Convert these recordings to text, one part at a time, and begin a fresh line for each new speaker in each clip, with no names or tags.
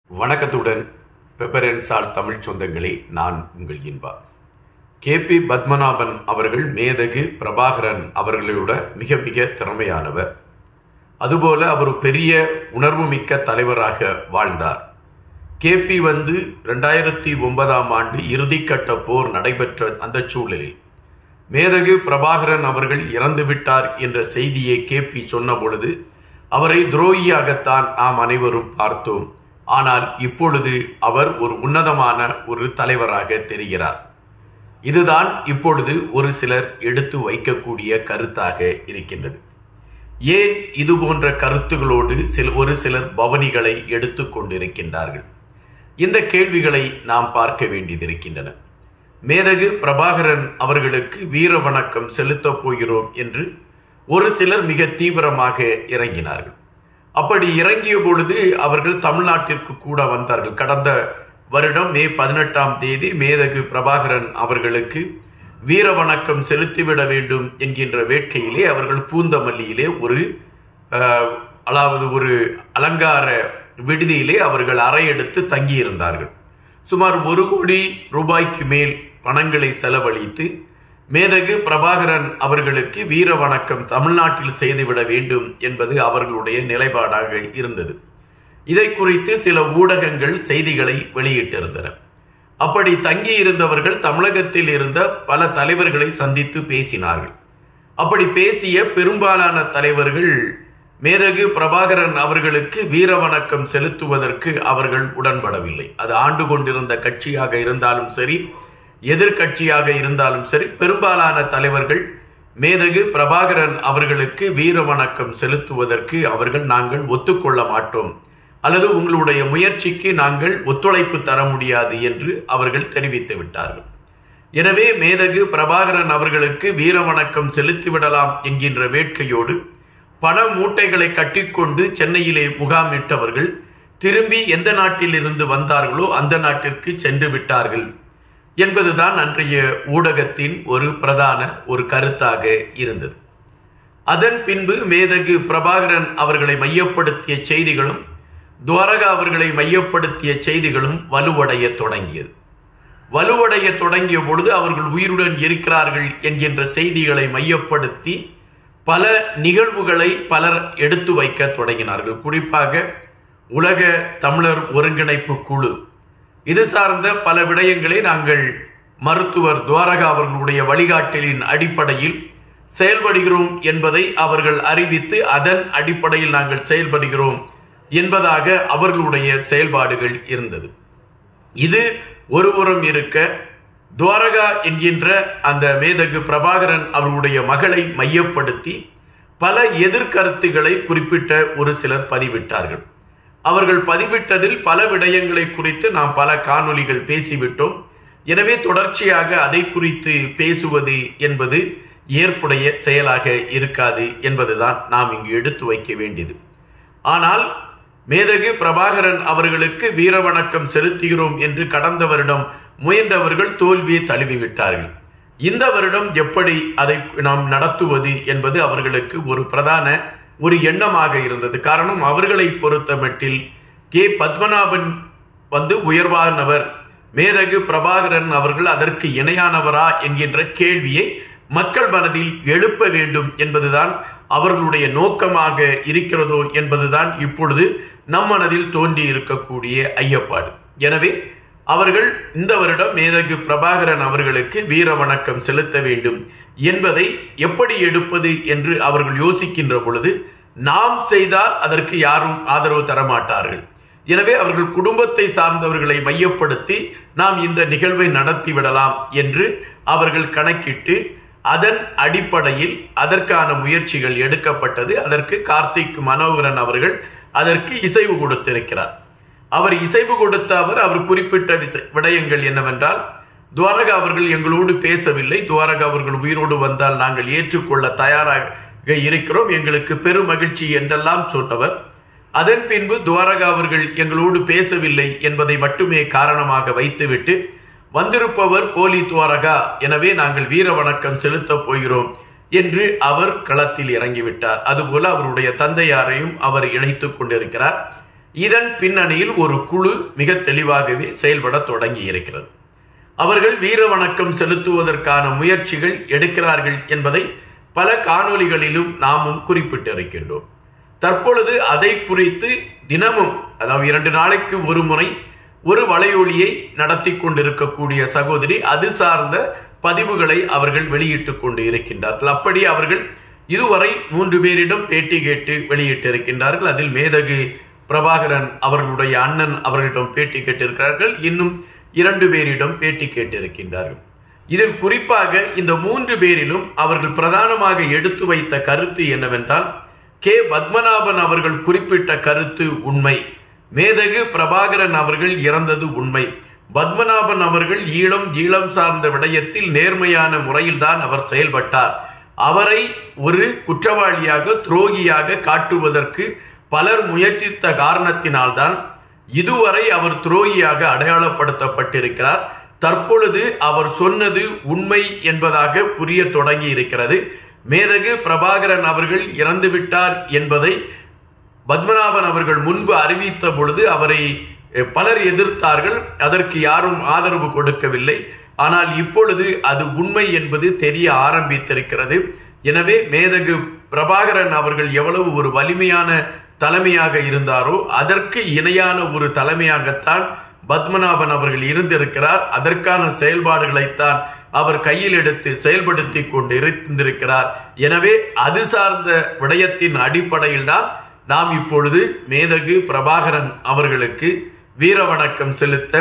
வணக்கத்துடன் பெப்பரன்சால் தமிழ் சொந்தங்களே நான் உங்கள் இன்பா கே பி பத்மநாபன் அவர்கள் மேதகு பிரபாகரன் அவர்களோட மிக மிக திறமையானவர் அதுபோல அவர் பெரிய உணர்வுமிக்க தலைவராக வாழ்ந்தார் கேபி வந்து ரெண்டாயிரத்தி ஒன்பதாம் ஆண்டு இறுதிக்கட்ட போர் நடைபெற்ற அந்த சூழலில் மேதகு பிரபாகரன் அவர்கள் இறந்துவிட்டார் என்ற செய்தியை கேபி சொன்ன பொழுது அவரை துரோகியாகத்தான் நாம் அனைவரும் பார்த்தோம் ஆனால் இப்பொழுது அவர் ஒரு உன்னதமான ஒரு தலைவராக தெரிகிறார் இதுதான் இப்பொழுது ஒரு சிலர் எடுத்து வைக்கக்கூடிய கருத்தாக இருக்கின்றது ஏன் இது போன்ற கருத்துகளோடு சில ஒரு சிலர் பவனிகளை எடுத்து கொண்டிருக்கின்றார்கள் இந்த கேள்விகளை நாம் பார்க்க வேண்டியதிருக்கின்றன மேதகு பிரபாகரன் அவர்களுக்கு வீர வணக்கம் செலுத்தப் போகிறோம் என்று ஒரு சிலர் மிக தீவிரமாக இறங்கினார்கள் அப்படி இறங்கிய பொழுது அவர்கள் தமிழ்நாட்டிற்கு கூட வந்தார்கள் கடந்த வருடம் மே பதினெட்டாம் தேதி மேதகு பிரபாகரன் அவர்களுக்கு வீர வணக்கம் செலுத்திவிட வேண்டும் என்கின்ற வேட்கையிலே அவர்கள் பூந்தமல்லியிலே ஒரு அதாவது ஒரு அலங்கார விடுதியிலே அவர்கள் அறை எடுத்து தங்கியிருந்தார்கள் சுமார் ஒரு கோடி ரூபாய்க்கு மேல் பணங்களை செலவழித்து மேதகு பிரபாகரன் அவர்களுக்கு வீர வணக்கம் தமிழ்நாட்டில் செய்துவிட வேண்டும் என்பது அவர்களுடைய நிலைப்பாடாக இருந்தது இதை குறித்து சில ஊடகங்கள் செய்திகளை வெளியிட்டிருந்தன அப்படி தங்கியிருந்தவர்கள் தமிழகத்தில் இருந்த பல தலைவர்களை சந்தித்து பேசினார்கள் அப்படி பேசிய பெரும்பாலான தலைவர்கள் மேதகு பிரபாகரன் அவர்களுக்கு வீர வணக்கம் செலுத்துவதற்கு அவர்கள் உடன்படவில்லை அது ஆண்டு கொண்டிருந்த கட்சியாக இருந்தாலும் சரி எதிர்கட்சியாக இருந்தாலும் சரி பெரும்பாலான தலைவர்கள் மேதகு பிரபாகரன் அவர்களுக்கு வீர வணக்கம் செலுத்துவதற்கு அவர்கள் நாங்கள் ஒத்துக்கொள்ள மாட்டோம் அல்லது உங்களுடைய முயற்சிக்கு நாங்கள் ஒத்துழைப்பு தர முடியாது என்று அவர்கள் தெரிவித்து விட்டார்கள் எனவே மேதகு பிரபாகரன் அவர்களுக்கு வீர வணக்கம் செலுத்திவிடலாம் என்கின்ற வேட்கையோடு பண மூட்டைகளை கட்டிக்கொண்டு சென்னையிலே முகாமிட்டவர்கள் திரும்பி எந்த நாட்டில் இருந்து வந்தார்களோ அந்த நாட்டிற்கு சென்று விட்டார்கள் என்பதுதான் அன்றைய ஊடகத்தின் ஒரு பிரதான ஒரு கருத்தாக இருந்தது அதன் பின்பு மேதகு பிரபாகரன் அவர்களை மையப்படுத்திய செய்திகளும் துவாரகா அவர்களை மையப்படுத்திய செய்திகளும் வலுவடைய தொடங்கியது வலுவடைய தொடங்கிய பொழுது அவர்கள் உயிருடன் இருக்கிறார்கள் என்கின்ற செய்திகளை மையப்படுத்தி பல நிகழ்வுகளை பலர் எடுத்து வைக்க தொடங்கினார்கள் குறிப்பாக உலக தமிழர் ஒருங்கிணைப்பு குழு இது சார்ந்த பல விடயங்களை நாங்கள் மருத்துவர் துவாரகா அவர்களுடைய வழிகாட்டலின் அடிப்படையில் செயல்படுகிறோம் என்பதை அவர்கள் அறிவித்து அதன் அடிப்படையில் நாங்கள் செயல்படுகிறோம் என்பதாக அவர்களுடைய செயல்பாடுகள் இருந்தது இது ஒருபுறம் இருக்க துவாரகா என்கின்ற அந்த மேதகு பிரபாகரன் அவர்களுடைய மகளை மையப்படுத்தி பல எதிர்கருத்துக்களை குறிப்பிட்ட ஒரு சிலர் பதிவிட்டார்கள் அவர்கள் பதிவிட்டதில் பல விடயங்களை குறித்து நாம் பல காணொலிகள் பேசிவிட்டோம் எனவே தொடர்ச்சியாக அதை குறித்து பேசுவது என்பது ஏற்புடைய செயலாக இருக்காது என்பதுதான் நாம் இங்கு எடுத்து வைக்க வேண்டியது ஆனால் மேதகு பிரபாகரன் அவர்களுக்கு வீர வணக்கம் செலுத்துகிறோம் என்று கடந்த வருடம் முயன்றவர்கள் தோல்வியை தழுவிவிட்டார்கள் இந்த வருடம் எப்படி அதை நாம் நடத்துவது என்பது அவர்களுக்கு ஒரு பிரதான ஒரு எண்ணமாக இருந்தது காரணம் அவர்களை பொறுத்த மட்டில் கே பத்மநாபன் வந்து உயர்வானவர் மேதகு பிரபாகரன் அவர்கள் அதற்கு இணையானவரா என்கின்ற கேள்வியை மக்கள் மனதில் எழுப்ப வேண்டும் என்பதுதான் அவர்களுடைய நோக்கமாக இருக்கிறதோ என்பதுதான் இப்பொழுது நம் மனதில் தோன்றி இருக்கக்கூடிய ஐயப்பாடு எனவே அவர்கள் இந்த வருடம் மேதகு பிரபாகரன் அவர்களுக்கு வீர வணக்கம் செலுத்த வேண்டும் என்பதை எப்படி எடுப்பது என்று அவர்கள் யோசிக்கின்ற பொழுது நாம் செய்தால் அதற்கு யாரும் ஆதரவு தரமாட்டார்கள் எனவே அவர்கள் குடும்பத்தை சார்ந்தவர்களை மையப்படுத்தி நாம் இந்த நிகழ்வை நடத்தி விடலாம் என்று அவர்கள் கணக்கிட்டு அதன் அடிப்படையில் அதற்கான முயற்சிகள் எடுக்கப்பட்டது அதற்கு கார்த்திக் மனோகரன் அவர்கள் அதற்கு இசைவு கொடுத்திருக்கிறார் அவர் இசைவு கொடுத்த அவர் அவர் குறிப்பிட்ட விடயங்கள் என்னவென்றால் துவாரகா அவர்கள் எங்களோடு பேசவில்லை துவாரகா அவர்கள் உயிரோடு வந்தால் நாங்கள் ஏற்றுக்கொள்ள தயாராக இருக்கிறோம் எங்களுக்கு பெரும் மகிழ்ச்சி என்றெல்லாம் சொன்னவர் அதன் பின்பு துவாரகா அவர்கள் எங்களோடு பேசவில்லை என்பதை மட்டுமே காரணமாக வைத்துவிட்டு வந்திருப்பவர் போலி துவாரகா எனவே நாங்கள் வீர வணக்கம் செலுத்தப் போகிறோம் என்று அவர் களத்தில் இறங்கிவிட்டார் அதுபோல அவருடைய தந்தையாரையும் அவர் இணைத்துக் கொண்டிருக்கிறார் இதன் பின்னணியில் ஒரு குழு மிக தெளிவாகவே செயல்பட தொடங்கி இருக்கிறது அவர்கள் வீர வணக்கம் செலுத்துவதற்கான முயற்சிகள் எடுக்கிறார்கள் என்பதை பல காணொலிகளிலும் நாமும் குறிப்பிட்டிருக்கின்றோம் தற்பொழுது அதை குறித்து தினமும் அதாவது இரண்டு நாளைக்கு ஒரு முறை ஒரு வலையொலியை நடத்தி கொண்டிருக்கக்கூடிய சகோதரி அது சார்ந்த பதிவுகளை அவர்கள் வெளியிட்டுக் கொண்டு இருக்கின்றார்கள் அப்படி அவர்கள் இதுவரை மூன்று பேரிடம் பேட்டி கேட்டு வெளியிட்டிருக்கின்றார்கள் அதில் மேதகு பிரபாகரன் அவர்களுடைய அண்ணன் அவர்களிடம் பேட்டி கேட்டிருக்கிறார்கள் இன்னும் இரண்டு பேரிடம் பேட்டி கேட்டிருக்கின்றார்கள் இதில் குறிப்பாக இந்த மூன்று பேரிலும் அவர்கள் பிரதானமாக எடுத்து வைத்த கருத்து என்னவென்றால் கே பத்மநாபன் அவர்கள் குறிப்பிட்ட கருத்து உண்மை மேதகு பிரபாகரன் அவர்கள் இறந்தது உண்மை பத்மநாபன் அவர்கள் ஈழம் ஈழம் சார்ந்த விடயத்தில் நேர்மையான முறையில்தான் அவர் செயல்பட்டார் அவரை ஒரு குற்றவாளியாக துரோகியாக காட்டுவதற்கு பலர் முயற்சித்த காரணத்தினால்தான் இதுவரை அவர் துரோகியாக அடையாளப்படுத்தப்பட்டிருக்கிறார் தற்பொழுது அவர் சொன்னது உண்மை என்பதாக புரிய தொடங்கி இருக்கிறது மேதகு பிரபாகரன் அவர்கள் இறந்துவிட்டார் என்பதை பத்மநாபன் அவர்கள் முன்பு அறிவித்த பொழுது அவரை பலர் எதிர்த்தார்கள் அதற்கு யாரும் ஆதரவு கொடுக்கவில்லை ஆனால் இப்பொழுது அது உண்மை என்பது தெரிய ஆரம்பித்திருக்கிறது எனவே மேதகு பிரபாகரன் அவர்கள் எவ்வளவு ஒரு வலிமையான தலைமையாக இருந்தாரோ அதற்கு இணையான ஒரு தலைமையாகத்தான் பத்மநாபன் அவர்கள் இருந்திருக்கிறார் அதற்கான செயல்பாடுகளைத்தான் அவர் கையில் எடுத்து செயல்படுத்தி கொண்டு இருந்திருக்கிறார் எனவே அது சார்ந்த விடயத்தின் அடிப்படையில் தான் நாம் இப்பொழுது மேதகு பிரபாகரன் அவர்களுக்கு வீர வணக்கம் செலுத்த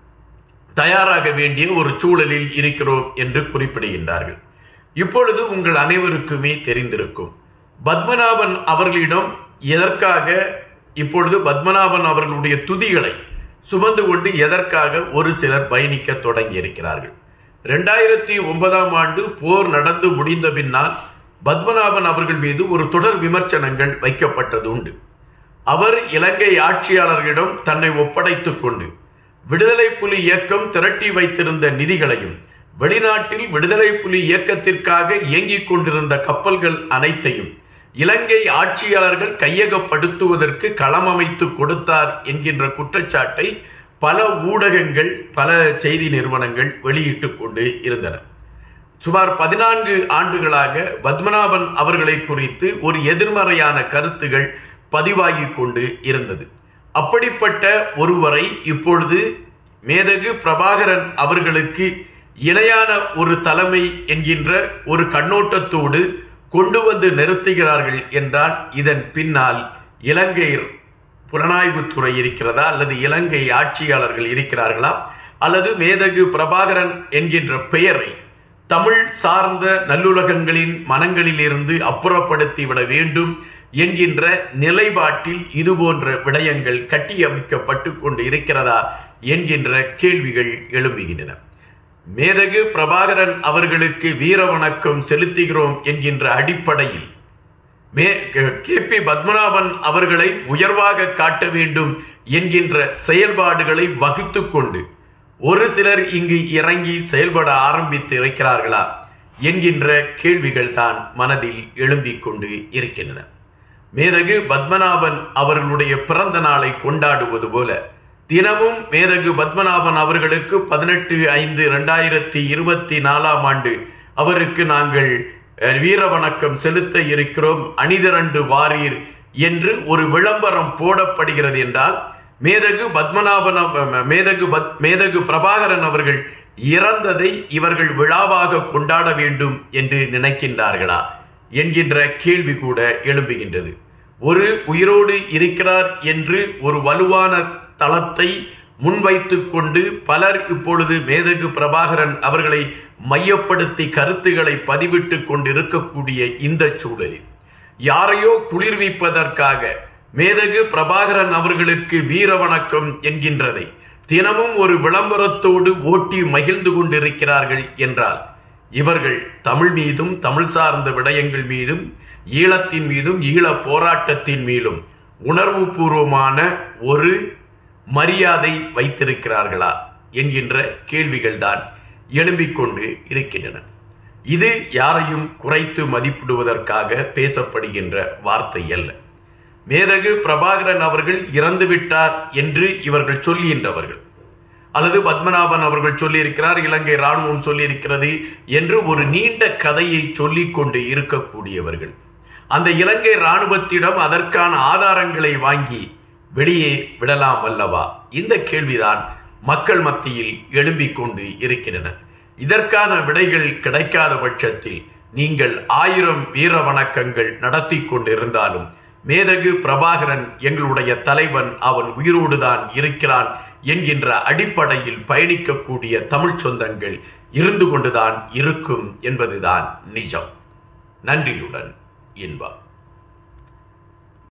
தயாராக வேண்டிய ஒரு சூழலில் இருக்கிறோம் என்று குறிப்பிடுகின்றார்கள் இப்பொழுது உங்கள் அனைவருக்குமே தெரிந்திருக்கும் பத்மநாபன் அவர்களிடம் எதற்காக இப்பொழுது பத்மநாபன் அவர்களுடைய துதிகளை சுமந்து கொண்டு எதற்காக ஒரு சிலர் பயணிக்க தொடங்கி இருக்கிறார்கள் இரண்டாயிரத்தி ஒன்பதாம் ஆண்டு போர் நடந்து முடிந்த பின்னால் பத்மநாபன் அவர்கள் மீது ஒரு தொடர் விமர்சனங்கள் வைக்கப்பட்டது உண்டு அவர் இலங்கை ஆட்சியாளர்களிடம் தன்னை ஒப்படைத்துக் கொண்டு விடுதலை புலி இயக்கம் திரட்டி வைத்திருந்த நிதிகளையும் வெளிநாட்டில் விடுதலை புலி இயக்கத்திற்காக இயங்கிக் கொண்டிருந்த கப்பல்கள் அனைத்தையும் இலங்கை ஆட்சியாளர்கள் கையகப்படுத்துவதற்கு களம் அமைத்து கொடுத்தார் என்கின்ற குற்றச்சாட்டை பல ஊடகங்கள் பல செய்தி நிறுவனங்கள் வெளியிட்டுக் கொண்டு இருந்தன சுமார் பதினான்கு ஆண்டுகளாக பத்மநாபன் அவர்களை குறித்து ஒரு எதிர்மறையான கருத்துகள் பதிவாகி கொண்டு இருந்தது அப்படிப்பட்ட ஒருவரை இப்பொழுது மேதகு பிரபாகரன் அவர்களுக்கு இணையான ஒரு தலைமை என்கின்ற ஒரு கண்ணோட்டத்தோடு கொண்டு வந்து நிறுத்துகிறார்கள் என்றால் இதன் பின்னால் இலங்கை புலனாய்வுத்துறை இருக்கிறதா அல்லது இலங்கை ஆட்சியாளர்கள் இருக்கிறார்களா அல்லது மேதகு பிரபாகரன் என்கின்ற பெயரை தமிழ் சார்ந்த நல்லுலகங்களின் மனங்களிலிருந்து அப்புறப்படுத்தி விட வேண்டும் என்கின்ற நிலைப்பாட்டில் இதுபோன்ற விடயங்கள் கட்டியமைக்கப்பட்டு கொண்டு இருக்கிறதா என்கின்ற கேள்விகள் எழும்புகின்றன மேதகு பிரபாகரன் அவர்களுக்கு வீர வணக்கம் செலுத்துகிறோம் என்கின்ற அடிப்படையில் மே கே பி பத்மநாபன் அவர்களை உயர்வாக காட்ட வேண்டும் என்கின்ற செயல்பாடுகளை வகுத்து கொண்டு ஒரு சிலர் இங்கு இறங்கி செயல்பட ஆரம்பித்து இருக்கிறார்களா என்கின்ற கேள்விகள் தான் மனதில் எழும்பிக் கொண்டு இருக்கின்றன மேதகு பத்மநாபன் அவர்களுடைய பிறந்த நாளை கொண்டாடுவது போல தினமும் மேதகு பத்மநாபன் அவர்களுக்கு பதினெட்டு ஐந்து இரண்டாயிரத்தி இருபத்தி நாலாம் ஆண்டு அவருக்கு நாங்கள் வீர வணக்கம் செலுத்த இருக்கிறோம் அணிதிரண்டு வாரீர் என்று ஒரு விளம்பரம் போடப்படுகிறது என்றால் மேதகு பத்மநாபன் மேதகு பத் மேதகு பிரபாகரன் அவர்கள் இறந்ததை இவர்கள் விழாவாக கொண்டாட வேண்டும் என்று நினைக்கின்றார்களா என்கின்ற கேள்வி கூட எழும்புகின்றது ஒரு உயிரோடு இருக்கிறார் என்று ஒரு வலுவான தளத்தை முன்வைத்து கொண்டு பலர் இப்பொழுது மேதகு பிரபாகரன் அவர்களை மையப்படுத்தி கருத்துக்களை பதிவிட்டு கொண்டிருக்கக்கூடிய இந்த சூழலில் யாரையோ குளிர்விப்பதற்காக மேதகு பிரபாகரன் அவர்களுக்கு வீர வணக்கம் என்கின்றதை தினமும் ஒரு விளம்பரத்தோடு ஓட்டி மகிழ்ந்து கொண்டிருக்கிறார்கள் என்றால் இவர்கள் தமிழ் மீதும் தமிழ் சார்ந்த விடயங்கள் மீதும் ஈழத்தின் மீதும் ஈழ போராட்டத்தின் மீதும் உணர்வு பூர்வமான ஒரு மரியாதை வைத்திருக்கிறார்களா என்கின்ற கேள்விகள் தான் எழும்பிக் கொண்டு இருக்கின்றன இது யாரையும் குறைத்து மதிப்பிடுவதற்காக பேசப்படுகின்ற வார்த்தை அல்ல மேதகு பிரபாகரன் அவர்கள் இறந்துவிட்டார் என்று இவர்கள் சொல்லுகின்றவர்கள் அல்லது பத்மநாபன் அவர்கள் சொல்லியிருக்கிறார் இலங்கை ராணுவம் சொல்லியிருக்கிறது என்று ஒரு நீண்ட கதையை சொல்லிக் கொண்டு இருக்கக்கூடியவர்கள் அந்த இலங்கை ராணுவத்திடம் அதற்கான ஆதாரங்களை வாங்கி வெளியே விடலாம் அல்லவா இந்த கேள்விதான் மக்கள் மத்தியில் எழும்பிக் கொண்டு இருக்கின்றன இதற்கான விடைகள் கிடைக்காத பட்சத்தில் நீங்கள் ஆயிரம் வீர வணக்கங்கள் நடத்தி கொண்டிருந்தாலும் மேதகு பிரபாகரன் எங்களுடைய தலைவன் அவன் உயிரோடுதான் இருக்கிறான் என்கின்ற அடிப்படையில் பயணிக்கக்கூடிய தமிழ் சொந்தங்கள் இருந்து கொண்டுதான் இருக்கும் என்பதுதான் நிஜம் நன்றியுடன் இன்பம்